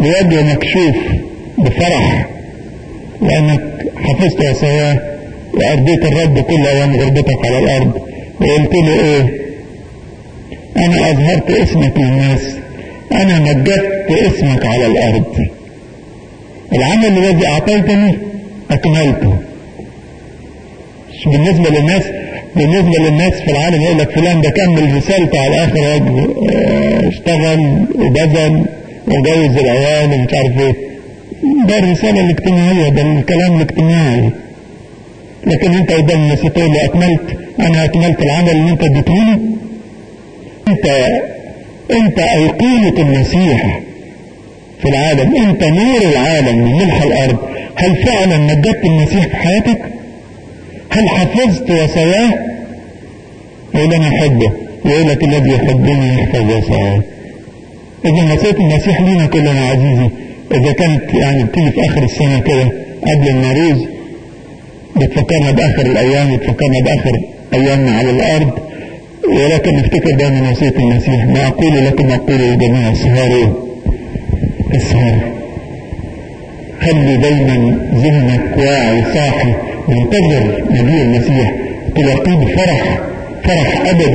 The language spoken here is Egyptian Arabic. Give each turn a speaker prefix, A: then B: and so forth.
A: بوجه مكشوف بفرح لأنك حفظت وصاياه وأرضيت الرب كل أيام غربتك على الأرض وقلت له إيه أنا أظهرت اسمك للناس أنا مجدت اسمك على الأرض العمل الذي أعطيتني أكملته مش بالنسبة للناس بالنسبة للناس في العالم يقول لك فلان ده كمل رسالته على آخر وجه اه اشتغل وبذل وجوز العيال ومش عارف ايه ده الرسالة الاجتماعية ده الكلام الاجتماعي لكن انت قدام الناس تقول لي اكملت انا اكملت العمل اللي انت اديتهوني انت انت ايقونة المسيح في العالم انت نور العالم من ملح الارض هل فعلا نجدت المسيح في حياتك هل حفظت وصاياه يقول انا احبه يقول لك الذي يحبني يحفظ وصاياه اذا وصيه المسيح لينا كلنا عزيزي اذا كانت يعني بتيجي في اخر السنه كده قبل النوروز بتفكرنا باخر الايام بتفكرنا باخر ايامنا على الارض ولكن نفتكر دائما وصيه المسيح ما اقول لكم اقول لجميع السهار اسهر خلي دايما ذهنك واعي صاحي منتظر مجيء المسيح تلاقيه بفرح فرح ابدي